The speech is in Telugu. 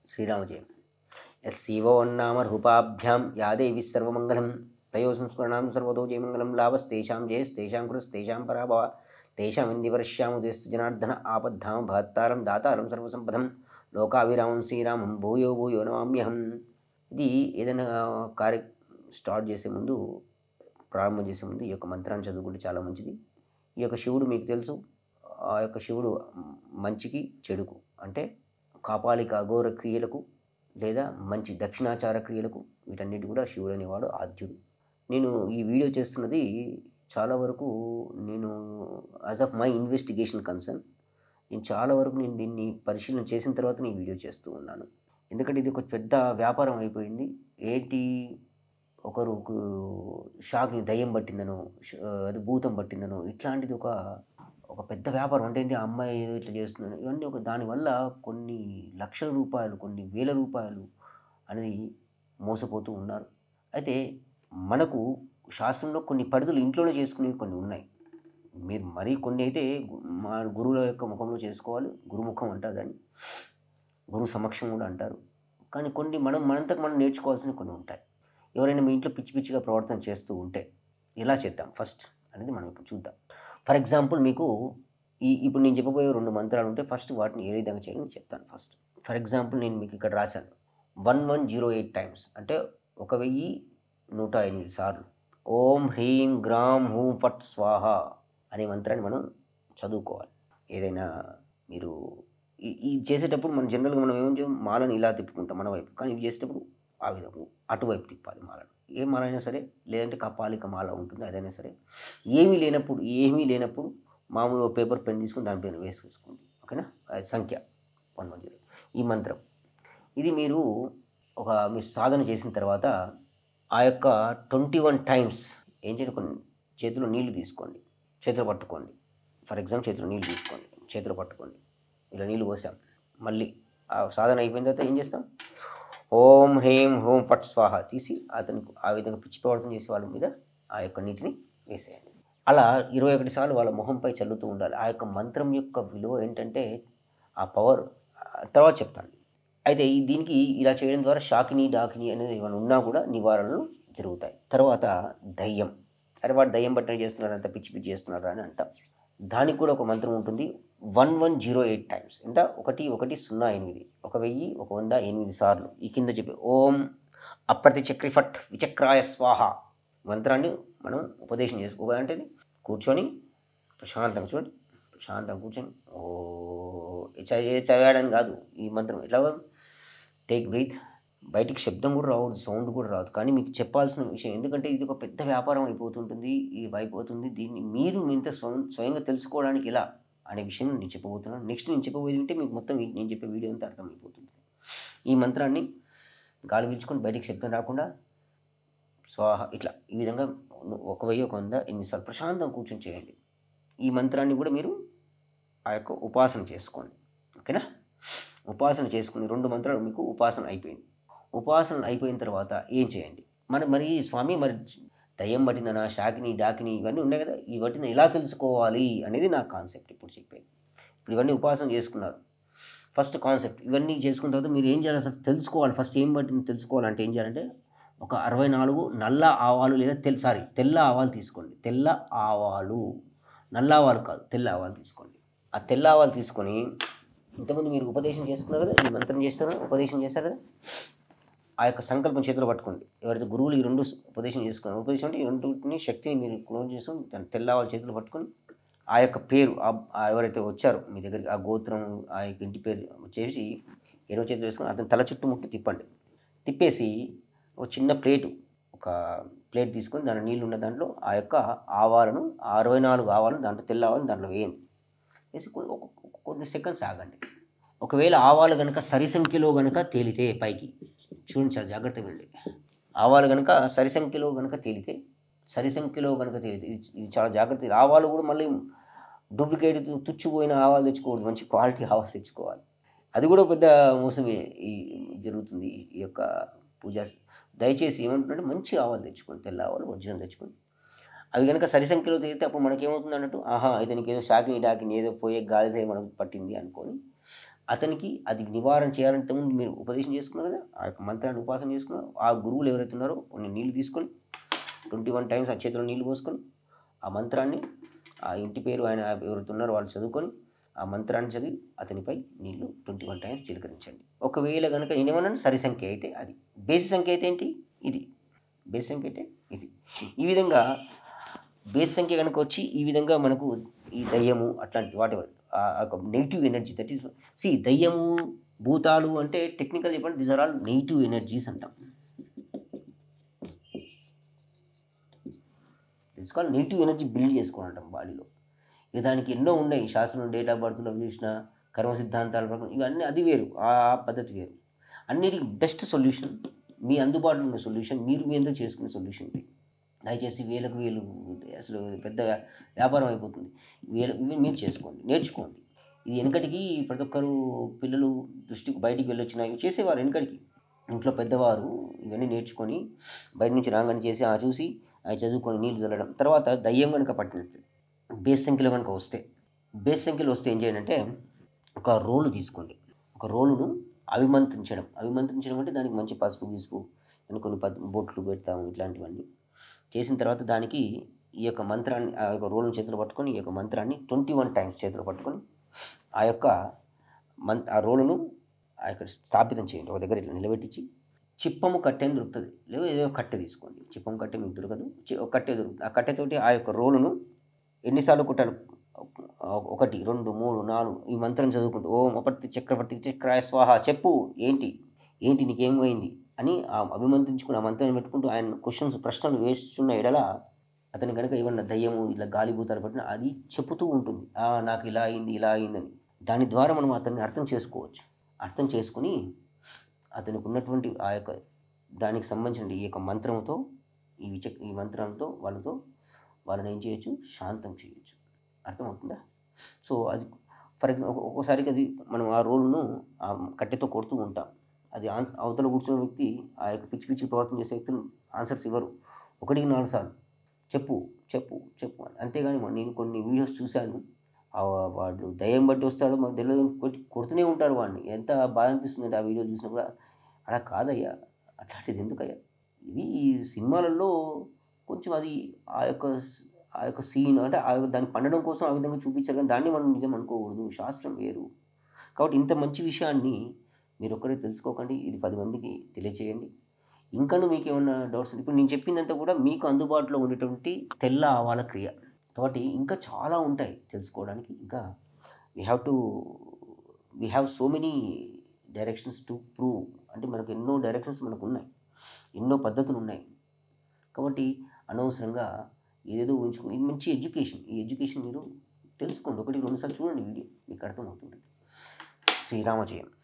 శ్రీరామజయం శివోన్నామ రూపాభ్యాం యాదేవి సర్వమంగళం తయో సంస్మరణాం సర్వతో జయమంగళం లాభస్తేషాం జయస్తేషాం కృతస్తేషాం పరాభవ తేషాం ఇందివర్ష్యాముదేశ జనార్దన ఆపద్ధామ భహత్తారం దాతారం సర్వసంపదం లోకావిరామం శ్రీరామం భూయో భూయో నమామ్యహం ఇది ఏదైనా కార్య స్టార్ట్ చేసే ముందు ప్రారంభం చేసే ముందు ఈ యొక్క మంత్రాన్ని చదువుకుంటే చాలా మంచిది ఈ యొక్క శివుడు మీకు తెలుసు ఆ యొక్క శివుడు మంచికి చెడుకు అంటే కాపాలిక అఘోర క్రియలకు లేదా మంచి దక్షిణాచార క్రియలకు వీటన్నిటి కూడా శివుడు అనేవాడు ఆద్యుడు నేను ఈ వీడియో చేస్తున్నది చాలా వరకు నేను as of my investigation concern నేను చాలా వరకు నేను దీన్ని పరిశీలన చేసిన తర్వాత నేను వీడియో చేస్తూ ఉన్నాను ఎందుకంటే ఇది ఒక పెద్ద వ్యాపారం అయిపోయింది ఏంటి ఒకరు షాక్ని దయ్యం పట్టిందనో ష- అది భూతం పట్టిందనో ఇట్లాంటిది ఒక ఒక పెద్ద వ్యాపారం అంటే ఏంటి ఆ అమ్మాయి ఏదో ఇట్లా చేస్తున్నాను ఇవన్నీ ఒక దానివల్ల కొన్ని లక్షల రూపాయలు కొన్ని వేల రూపాయలు అనేది మోసపోతూ ఉన్నారు అయితే మనకు శాస్త్రంలో కొన్ని పరిధులు ఇంట్లోనే చేసుకునేవి కొన్ని ఉన్నాయి మీరు మరీ కొన్ని అయితే గు- మా గురువుల యొక్క ముఖంలో చేసుకోవాలి గురుముఖం అంటారు దాన్ని గురువు సమక్షం కూడా అంటారు కానీ కొన్ని మనం మనంతకు మనం నేర్చుకోవాల్సినవి కొన్ని ఉంటాయి ఎవరైనా మీ ఇంట్లో పిచ్చి పిచ్చిగా ప్రవర్తన చేస్తూ ఉంటే ఎలా చేద్దాం ఫస్ట్ అనేది మనం ఇప్పుడు చూద్దాం ఫర్ ఎగ్జాంపుల్ మీకు ఈ ఇప్పుడు నేను చెప్పబోయే రెండు మంత్రాలు ఉంటే ఫస్ట్ వాటిని ఏ విధంగా చేయాలో నేను చెప్తాను ఫస్ట్ ఫర్ ఎగ్జాంపుల్ నేను మీకు ఇక్కడ రాశాను one one zero eight times అంటే ఒక వెయ్యి నూట ఎనిమిది సార్లు ఓం హ్రీం గ్రామ్ హూం ఫట్ స్వాహ అనే మంత్రాన్ని మనం చదువుకోవాలి ఏదైనా మీరు ఈ ఈ చేసేటప్పుడు మనం జనరల్గా మనం ఏం చేయం మాలను ఇలా తిప్పుకుంటాం మన వైపు కానీ ఇవి చేసేటప్పుడు ఆ విధంగా అటువైపు తిప్పాలి మాలను ఏ మాల అయినా సరే లేదంటే కపాలిక మాల ఉంటుంది అదైనా సరే ఏమీ లేనప్పుడు ఏమీ లేనప్పుడు మామూలు పేపర్ పెన్ తీసుకుని దానిపైన వేసేసుకోండి ఓకేనా అది సంఖ్య వన్ వన్ జీరో ఈ మంత్రం ఇది మీరు ఒక మీరు సాధన చేసిన తర్వాత ఆ యొక్క ట్వంటీ వన్ టైమ్స్ ఏం చేయండి కొన్ని చేతిలో నీళ్లు తీసుకోండి చేతిలో పట్టుకోండి ఫర్ ఎగ్జాంపుల్ చేతిలో నీళ్ళు తీసుకోండి చేతిలో పట్టుకోండి ఇలా నీళ్ళు పోసాం మళ్ళీ ఆ సాధన అయిపోయిన తర్వాత ఏం చేస్తాం ఓం హ్రీం హోం ఫట్ స్వాహ తీసి అతనికి ఆ విధంగా పిచ్చి ప్రవర్తన చేసే వాళ్ళ మీద ఆ యొక్క నీటిని వేసేయండి అలా ఇరవై ఒకటి సార్లు వాళ్ళ మొహంపై చల్లుతూ ఉండాలి ఆ యొక్క మంత్రం యొక్క విలువ ఏంటంటే ఆ పవర్ తర్వాత చెప్తాను అయితే ఈ దీనికి ఇలా చేయడం ద్వారా షాకిని డాకిని అనేది ఏమైనా ఉన్నా కూడా నివారణలు జరుగుతాయి తర్వాత దయ్యం అరే వాడు దయ్యం పట్టిన చేస్తున్నారు అంత పిచ్చి పిచ్చి చేస్తున్నారు అని అంటాం దానికి కూడా ఒక మంత్రం ఉంటుంది one one zero eight times అంటే ఒకటి ఒకటి సున్నా ఎనిమిది ఒక వెయ్యి ఒక వంద ఎనిమిది సార్లు ఈ కింద చెప్పి ఓం అప్రతి చక్రి ఫట్ విచక్రాయ స్వాహ మంత్రాన్ని మనం ఉపదేశం చేసుకో అంటే కూర్చొని ప్రశాంతంగా చూడండి ప్రశాంతంగా కూర్చొని ఓ చ- చదివాడని కాదు ఈ మంత్రం ఎట్లా టేక్ బ్రీత్ బయటికి శబ్దం కూడా రావద్దు సౌండ్ కూడా రాదు కానీ మీకు చెప్పాల్సిన విషయం ఎందుకంటే ఇది ఒక పెద్ద వ్యాపారం అయిపోతుంటుంది ఈ అయిపోతుంది దీన్ని మీరు ఇంత స్వయం స్వయంగా తెలుసుకోవడానికి ఎలా అనే విషయం నేను చెప్పబోతున్నాను నెక్స్ట్ నేను చెప్పబోయేది ఉంటే మీకు మొత్తం ఈ- నేను చెప్పే వీడియో అంతా అర్థమైపోతుంది ఈ మంత్రాన్ని గాలి పీల్చుకొని బయటికి శబ్దం రాకుండా స్వాహ ఇట్లా ఈ విధంగా ఒక వెయ్యి ఒక వంద ఎనిమిది సార్లు ప్రశాంతం కూర్చొని చేయండి ఈ మంత్రాన్ని కూడా మీరు ఆ యొక్క ఉపాసన చేసుకోండి ఓకేనా ఉపాసన చేసుకుని రెండు మంత్రాలు మీకు ఉపాసన అయిపోయింది ఉపాసన అయిపోయిన తర్వాత ఏం చేయండి మరి మరి స్వామి మరి దయ్యం పట్టిందనా షాకిని డాకిని ఇవన్నీ ఉన్నాయి కదా ఈ వాటిని ఎలా తెలుసుకోవాలి అనేది నా కాన్సెప్ట్ ఇప్పుడు చెప్పేది ఇప్పుడు ఇవన్నీ ఉపాసన చేసుకున్నారు ఫస్ట్ కాన్సెప్ట్ ఇవన్నీ చేసుకున్న తర్వాత మీరు ఏం చేయాలి అసలు తెలుసుకోవాలి ఫస్ట్ ఏం పట్టింది తెలుసుకోవాలంటే ఏం చేయాలంటే ఒక అరవై నాలుగు నల్ల ఆవాలు లేదా తెల్ సారీ తెల్ల ఆవాలు తీసుకోండి తెల్ల ఆవాలు నల్ల ఆవాలు కాదు తెల్ల ఆవాలు తీసుకోండి ఆ తెల్ల ఆవాలు తీసుకొని ఇంతకుముందు మీరు ఉపదేశం చేసుకున్నారు కదా ఈ మంత్రం చేస్తారు ఉపదేశం చేస్తారు కదా ఆ యొక్క సంకల్పం చేతిలో పట్టుకోండి ఎవరైతే గురువులు ఈ రెండు ఉపదేశం చేసుకున్నారు ఉపదేశం అంటే ఈ రెండుని శక్తిని మీరు క్లోజ్ చేసుకొని దాని తెల్లవాళ్ళ చేతిలో పట్టుకొని ఆ యొక్క పేరు ఆ- ఆ ఎవరైతే వచ్చారో మీ దగ్గరికి ఆ గోత్రం ఆ యొక్క ఇంటి పేరు చేసి ఎడవ చేతిలో వేసుకొని అతని తల చుట్టూ ముట్టు తిప్పండి తిప్పేసి ఒక చిన్న ప్లేటు ఒక ప్లేట్ తీసుకొని దాని నీళ్ళు ఉన్న దాంట్లో ఆ యొక్క ఆవాలను ఆ అరవై నాలుగు ఆవాలను దాంట్లో తెల్ల ఆవాలను దాంట్లో వేయండి వేసి కొ- ఒక- ఒక- కొన్ని సెకండ్స్ ఆగండి ఒకవేళ ఆవాలు కనుక సరి సంఖ్యలో కనుక తేలితే పైకి చూడండి చాలా జాగ్రత్తగా వెళ్ళి ఆవాలు కనుక సరి సంఖ్యలో కనుక తేలితే సరి సంఖ్యలో కనుక తేలితే ఇది ఇది చాలా జాగ్రత్త ఆవాలు కూడా మళ్ళీ డూప్లికేట్ తుచ్చిపోయిన ఆవాలు తెచ్చుకోవద్దు మంచి క్వాలిటీ ఆవాలు తెచ్చుకోవాలి అది కూడా పెద్ద మోసమే ఈ జరుగుతుంది ఈ యొక్క పూజ దయచేసి ఏమంటుందంటే మంచి ఆవాలు తెచ్చుకోండి తెల్ల ఆవాలు ఒరిజినల్ తెచ్చుకోండి అవి కనుక సరి సంఖ్యలో తిరిగితే అప్పుడు మనకేమవుతుంది అన్నట్టు ఆహా ఇతనికి ఏదో షాకిని డాకిని ఏదో పోయే గాలి మనకు పట్టింది అనుకొని అతనికి అది నివారణ చేయాలంటే ముందు మీరు ఉపదేశం చేసుకున్నారు కదా ఆ యొక్క మంత్రాన్ని ఉపాసన చేసుకున్నారు ఆ గురువులు ఎవరైతే ఉన్నారో కొన్ని నీళ్లు తీసుకొని ట్వంటీ వన్ టైమ్స్ ఆ చేతిలో నీళ్లు పోసుకొని ఆ మంత్రాన్ని ఆ ఇంటి పేరు ఆయన ఎవరైతే ఉన్నారో వాళ్ళు చదువుకొని ఆ మంత్రాన్ని చదివి అతనిపై నీళ్లు ట్వంటీ వన్ టైమ్స్ చిలకరించండి ఒకవేళ కనుక నేనేమన్నాను సరి సంఖ్య అయితే అది బేసి సంఖ్య అయితే ఏంటి ఇది బేసి సంఖ్య అయితే ఇది ఈ విధంగా బేస్ సంఖ్య కనుక వచ్చి ఈ విధంగా మనకు ఈ దయ్యము అట్లాంటి వాటి negative energy that is see దయ్యము భూతాలు అంటే టెక్నికల్ చెప్పండి this are all negative energies అంటాం తెలుసుకోవాలి నెగిటివ్ ఎనర్జీ బిల్డ్ చేసుకోవాలంటాం బాడీలో ఇక దానికి ఎన్నో ఉన్నాయి శాస్త్రం డేట్ ఆఫ్ బర్త్లో చూసిన కర్మ సిద్ధాంతాల ప్రకారం ఇవన్నీ అది వేరు ఆ పద్ధతి వేరు అన్నిటికీ బెస్ట్ సొల్యూషన్ మీ అందుబాటులో ఉన్న సొల్యూషన్ మీరు మీ ఎందుకు చేసుకునే సొల్యూషన్ ఇది దయచేసి వేలకు వేలు అసలు పెద్ద వ్యా- వ్యాపారం అయిపోతుంది వేలు ఇవి మీరు చేసుకోండి నేర్చుకోండి ఇది వెనకటికి ప్రతి ఒక్కరు పిల్లలు దృష్టికి బయటికి వెళ్ళొచ్చిన ఇవి చేసేవారు వెనకటికి ఇంట్లో పెద్దవారు ఇవన్నీ నేర్చుకొని బయట నుంచి రాగానే చేసి ఆ చూసి అవి చదువుకొని నీళ్ళు చల్లడం తర్వాత దయ్యం కనుక పట్టినట్టు బేస్ సంఖ్యలో కనుక వస్తే బేస్ సంఖ్యలో వస్తే ఏం చేయండి అంటే ఒక రోలు తీసుకోండి ఒక రోలును అభిమంత్రించడం అభిమంత్రించడం అంటే దానికి మంచి పసుపు గిసుపు అని కొన్ని పద్ బొట్లు పెడతాము ఇట్లాంటివన్నీ చేసిన తర్వాత దానికి ఈ యొక్క మంత్రాన్ని ఆ యొక్క రోలును చేతిలో పట్టుకొని ఈ యొక్క మంత్రాన్ని ట్వంటీ వన్ టైమ్స్ చేతిలో పట్టుకొని ఆ యొక్క మన్ ఆ రోలును ఆ యొక్క స్థాపితం చేయండి ఒక దగ్గర ఇట్లా నిలబెట్టించి చిప్పము కట్టె అని దొరుకుతుంది లేదా ఏదో కట్టె తీసుకోండి చిప్పము కట్టె మీకు దొరకదు చి- ఒక కట్టె దొరుకుతుంది ఆ కట్టెతోటి ఆ యొక్క రోలును ఎన్నిసార్లు కుట్టాలి ఒక- ఒకటి రెండు మూడు నాలుగు ఈ మంత్రం చదువుకుంటూ ఓం అపర్తి చక్రవర్తి చక్రాయ స్వాహ చెప్పు ఏంటి ఏంటి నీకేం పోయింది అని ఆ అభిమంత్రించుకుని ఆ మంత్రాన్ని పెట్టుకుంటూ ఆయన క్వశ్చన్స్ ప్రశ్నలు వేస్తున్న ఎడల అతని కనుక ఏమన్నా దయ్యము ఇలా గాలిభూతాలు పట్టిన అది చెప్పుతూ ఉంటుంది "ఆ, నాకు ఇలా అయింది ఇలా అయిందని దాని ద్వారా మనం అతన్ని అర్థం చేసుకోవచ్చు అర్థం చేసుకుని అతనికి ఉన్నటువంటి ఆ యొక్క దానికి సంబంధించిన ఈ యొక్క మంత్రంతో ఈ విచ ఈ మంత్రంతో వాళ్ళతో వాళ్ళని ఏం చేయొచ్చు శాంతం చేయొచ్చు అర్థమవుతుందా సో అది ఫర్ ఎగ్జాంపుల్ ఒక్కోసారికి అది మనం ఆ రోల్ను ఆ కట్టెతో కొడుతూ ఉంటాం అది ఆన్- అవతల కూర్చున్న వ్యక్తి ఆ యొక్క పిచ్చి పిచ్చి ప్రవర్తన చేసే వ్యక్తులు ఆన్సర్స్ ఇవ్వరు ఒకటికి నాలుగు సార్లు చెప్పు చెప్పు చెప్పు అని అంతేగాని మొన్న నేను కొన్ని వీడియోస్ చూశాను ఆ వాళ్ళు దయ్యం బట్టి వస్తాడు మాకు తెలియదు అని కొట్టి కొడుతూనే ఉంటారు వాడిని ఎంత బాధ అనిపిస్తుంది ఆ వీడియో చూసినప్పుడు అలా కాదయ్యా అట్లాంటిది ఎందుకయ్యా ఇవి ఈ సినిమాలలో కొంచెం అది ఆ యొక్క స్- ఆ యొక్క సీన్ అంటే ఆ యొక్క దాన్ని పండడం కోసం ఆ విధంగా చూపించారు కానీ దాన్ని మనం నిజం అనుకోకూడదు శాస్త్రం వేరు కాబట్టి ఇంత మంచి విషయాన్ని మీరు ఒక్కరే తెలుసుకోకండి ఇది పది మందికి తెలియచేయండి ఇంకను మీకు ఏమన్నా డౌట్స్ ఇప్పుడు నేను చెప్పిందంతా కూడా మీకు అందుబాటులో ఉండేటువంటి తెల్ల ఆవాల క్రియ కాబట్టి ఇంకా చాలా ఉంటాయి తెలుసుకోవడానికి ఇంకా we have to we have so many directions to prove అంటే మనకు ఎన్నో డైరెక్షన్స్ మనకు ఉన్నాయి ఎన్నో పద్ధతులు ఉన్నాయి కాబట్టి అనవసరంగా ఏదేదో ఉంచుకో ఇది మంచి ఎడ్యుకేషన్ ఈ ఎడ్యుకేషన్ మీరు తెలుసుకోండి ఒకటి రెండుసార్లు చూడండి వీడియో మీకు అర్థమవుతుంది శ్రీరామజయం